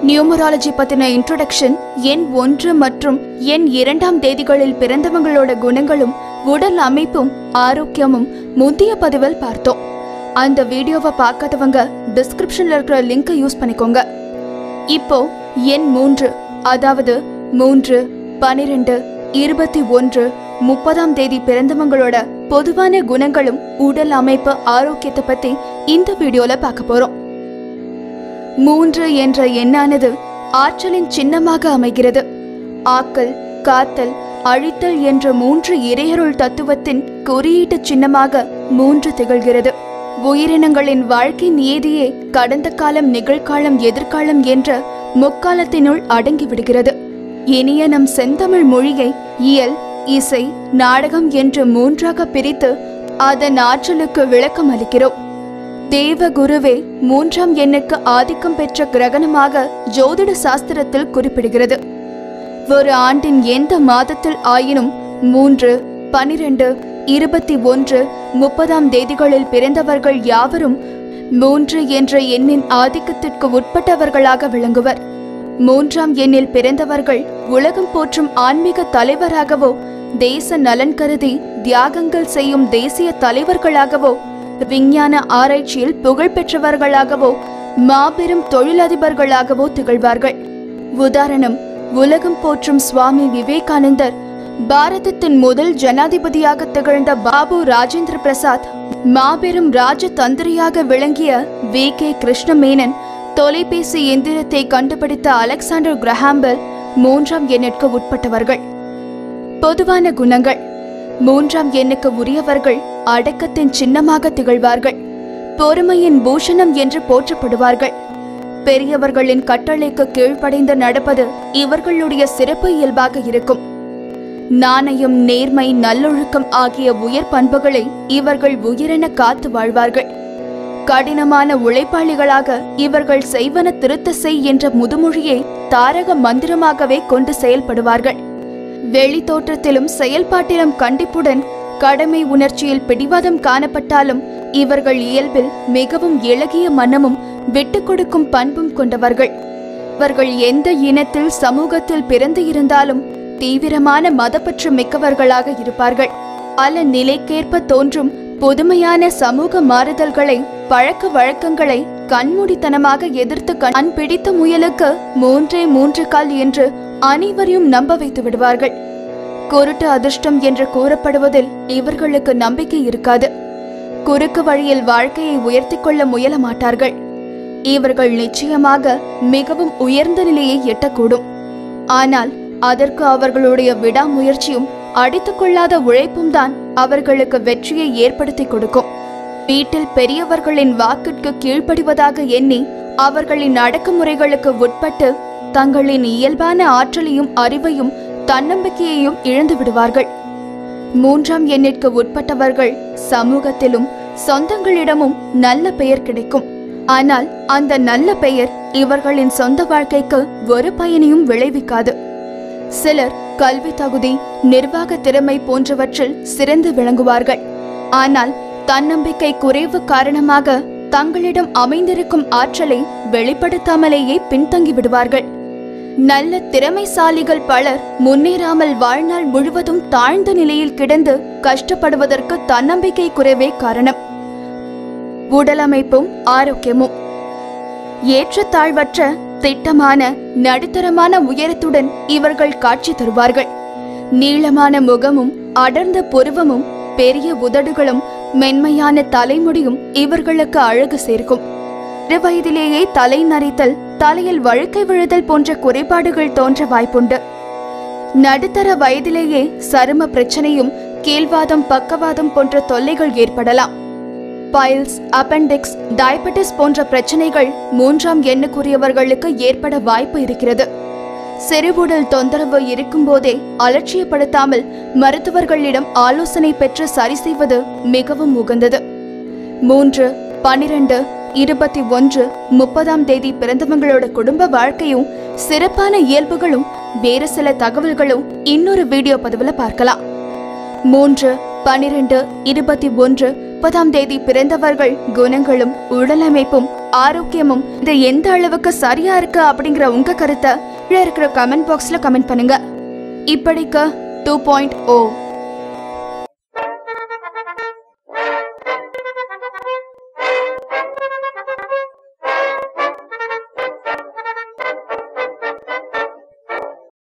numerology பத்தின introduction எண் ஒன்று மற்றும் எண் இரண்டாம் தேதிகளில் பிறந்தவங்களோட குணங்களும் உடல் அமைப்பும் ஆரோக்கியமும் முந்தைய பதிவில் பார்த்தோம் அந்த வீடியோவை பார்க்காதவங்க டிஸ்கிரிப்ஷன்ல இருக்கிற லிங்கை யூஸ் பண்ணிக்கோங்க இப்போ எண் மூன்று அதாவது மூன்று பனிரெண்டு இருபத்தி ஒன்று முப்பதாம் தேதி பிறந்தவங்களோட பொதுவான குணங்களும் உடல் அமைப்பு ஆரோக்கியத்தை பத்தி இந்த வீடியோல பார்க்க போறோம் மூன்று என்ற எண்ணானது ஆற்றலின் சின்னமாக அமைகிறது ஆக்கல் காத்தல் அழித்தல் என்ற மூன்று இறையருள் தத்துவத்தின் குறியீட்டு சின்னமாக மூன்று திகழ்கிறது உயிரினங்களின் வாழ்க்கை நியதியே கடந்த காலம் நிகழ்காலம் எதிர்காலம் என்ற முக்காலத்தினுள் அடங்கிவிடுகிறது இனிய நம் செந்தமிழ் மொழியை இயல் இசை நாடகம் என்று மூன்றாக பிரித்து அதன் ஆற்றலுக்கு விளக்கம் அளிக்கிறோம் தேவ குருவே மூன்றாம் எண்ணுக்கு ஆதிக்கம் பெற்ற கிரகணமாக ஜோதிட சாஸ்திரத்தில் குறிப்பிடுகிறது ஒரு ஆண்டின் எந்த மாதத்தில் ஆயினும் மூன்று பனிரெண்டு இருபத்தி ஒன்று முப்பதாம் தேதிகளில் பிறந்தவர்கள் யாவரும் மூன்று என்ற எண்ணின் ஆதிக்கத்திற்கு உட்பட்டவர்களாக விளங்குவர் மூன்றாம் எண்ணில் பிறந்தவர்கள் உலகம் போற்றும் ஆன்மீக தலைவராகவோ தேச நலன் கருதி தியாகங்கள் செய்யும் தேசிய தலைவர்களாகவோ விஞ்ஞான ஆராய்ச்சியில் புகழ் பெற்றவர்களாகவோ மாபெரும் தொழிலதிபர்களாகவோ திகழ்வார்கள் உதாரணம் உலகம் போற்றும் சுவாமி விவேகானந்தர் பாரதத்தின் முதல் ஜனாதிபதியாக திகழ்ந்த பாபு ராஜேந்திர பிரசாத் மாபெரும் ராஜதந்திரியாக விளங்கிய வி கே கிருஷ்ணமேனன் தொலைபேசி எந்திரத்தை கண்டுபிடித்த அலெக்சாண்டர் கிரஹாம்பெல் மூன்றாம் எண்ணிற்கு உட்பட்டவர்கள் பொதுவான குணங்கள் மூன்றாம் எண்ணுக்கு உரியவர்கள் அடக்கத்தின் சின்னமாக திகழ்வார்கள் பொறுமையின் பூஷணம் என்று போற்றப்படுவார்கள் பெரியவர்களின் கட்டளைக்கு கீழ்ப்படைந்து நடப்பது இவர்களுடைய சிறப்பு இயல்பாக இருக்கும் நாணயம் நேர்மை நல்லொழுக்கம் ஆகிய உயர் பண்புகளை இவர்கள் உயிரென காத்து வாழ்வார்கள் கடினமான உழைப்பாளிகளாக இவர்கள் செய்வன திருத்த செய் என்ற முதுமொழியை தாரக மந்திரமாகவே கொண்டு செயல்படுவார்கள் வெளி தோற்றத்திலும் செயல்பாட்டிலும் கண்டிப்புடன் கடமை உணர்ச்சியில் பிடிவாதம் காணப்பட்டாலும் இவர்கள் இயல்பில் மிகவும் இளகிய மனமும் விட்டுக் கொடுக்கும் பண்பும் கொண்டவர்கள் இவர்கள் எந்த இனத்தில் சமூகத்தில் பிறந்து இருந்தாலும் தீவிரமான மதப்பற்று மிக்கவர்களாக இருப்பார்கள் பல நிலைக்கேற்ப தோன்றும் புதுமையான சமூக மாறுதல்களை பழக்க வழக்கங்களை கண்மூடித்தனமாக எதிர்த்து கண் பிடித்த முயலுக்கு மூன்றே மூன்று கால் என்று அனைவரையும் நம்ப வைத்து விடுவார்கள் குருட்டு அதிர்ஷ்டம் என்று கூறப்படுவதில் இவர்களுக்கு நம்பிக்கை இருக்காது குறுக்கு வழியில் வாழ்க்கையை உயர்த்திக் கொள்ள முயல மாட்டார்கள் இவர்கள் நிச்சயமாக மிகவும் உயர்ந்த நிலையை எட்டக்கூடும் ஆனால் அதற்கு அவர்களுடைய விடாமுயற்சியும் அடித்துக் கொள்ளாத உழைப்பும் தான் அவர்களுக்கு வெற்றியை ஏற்படுத்தி கொடுக்கும் வீட்டில் பெரியவர்களின் வாக்கிற்கு கீழ்ப்படிவதாக எண்ணி அவர்களின் அடக்குமுறைகளுக்கு உட்பட்டு தங்களின் இயல்பான ஆற்றலையும் அறிவையும் தன்னம்பிக்கையையும் இழந்து விடுவார்கள் மூன்றாம் எண்ணிற்கு உட்பட்டவர்கள் சமூகத்திலும் சொந்தங்களிடமும் நல்ல பெயர் கிடைக்கும் ஆனால் அந்த நல்ல பெயர் இவர்களின் சொந்த வாழ்க்கைக்கு ஒரு பயனையும் விளைவிக்காது சிலர் கல்வி தகுதி நிர்வாக திறமை போன்றவற்றில் சிறந்து விளங்குவார்கள் ஆனால் தன்னம்பிக்கை குறைவு காரணமாக தங்களிடம் அமைந்திருக்கும் ஆற்றலை வெளிப்படுத்தாமலேயே பின்தங்கி விடுவார்கள் நல்ல திறமைசாலிகள் பலர் முன்னேறாமல் வாழ்நாள் முழுவதும் தாழ்ந்த நிலையில் கிடந்து கஷ்டப்படுவதற்கு தன்னம்பிக்கை குறைவே காரணம் உடலமைப்பும் ஆரோக்கியமும் ஏற்றத்தாழ்வற்ற திட்டமான நடுத்தரமான உயரத்துடன் இவர்கள் காட்சி தருவார்கள் நீளமான முகமும் அடர்ந்த புருவமும் பெரிய உதடுகளும் மென்மையான தலைமுடியும் இவர்களுக்கு அழகு சேர்க்கும் சிறு வயதிலேயே தலை நரைத்தல் தலையில் வழுக்கை விழுதல் போன்ற குறைபாடுகள் தோன்ற வாய்ப்புண்டு நடுத்தர வயதிலேயே சரும பிரச்சனையும் கீழ்வாதம் பக்கவாதம் போன்ற தொல்லைகள் ஏற்படலாம் பைல்ஸ் அப்பெண்டிக்ஸ் டயபெட்டிஸ் போன்ற பிரச்சனைகள் மூன்றாம் எண்ணுக்குரியவர்களுக்கு ஏற்பட வாய்ப்பு இருக்கிறது செறிவுடல் தொந்தரவு இருக்கும்போதே அலட்சியப்படுத்தாமல் மருத்துவர்களிடம் ஆலோசனை பெற்று சரி செய்வது மிகவும் உகந்தது மூன்று பனிரெண்டு இருபத்தி ஒன்று முப்பதாம் தேதி பிறந்தவங்களோட குடும்ப வாழ்க்கையும் சிறப்பான இயல்புகளும் வேறு சில தகவல்களும் இன்னொரு வீடியோ பதிவுல பார்க்கலாம் மூன்று பனிரெண்டு இருபத்தி ஒன்று முப்பதாம் தேதி பிறந்தவர்கள் குணங்களும் உடலமைப்பும் ஆரோக்கியமும் இது எந்த அளவுக்கு சரியா இருக்கு அப்படிங்கிற உங்க கருத்தை கீழே இருக்கிற கமெண்ட் பாக்ஸ்ல கமெண்ட் பண்ணுங்க இப்படிக்கு டூ பாயிண்ட் ஓ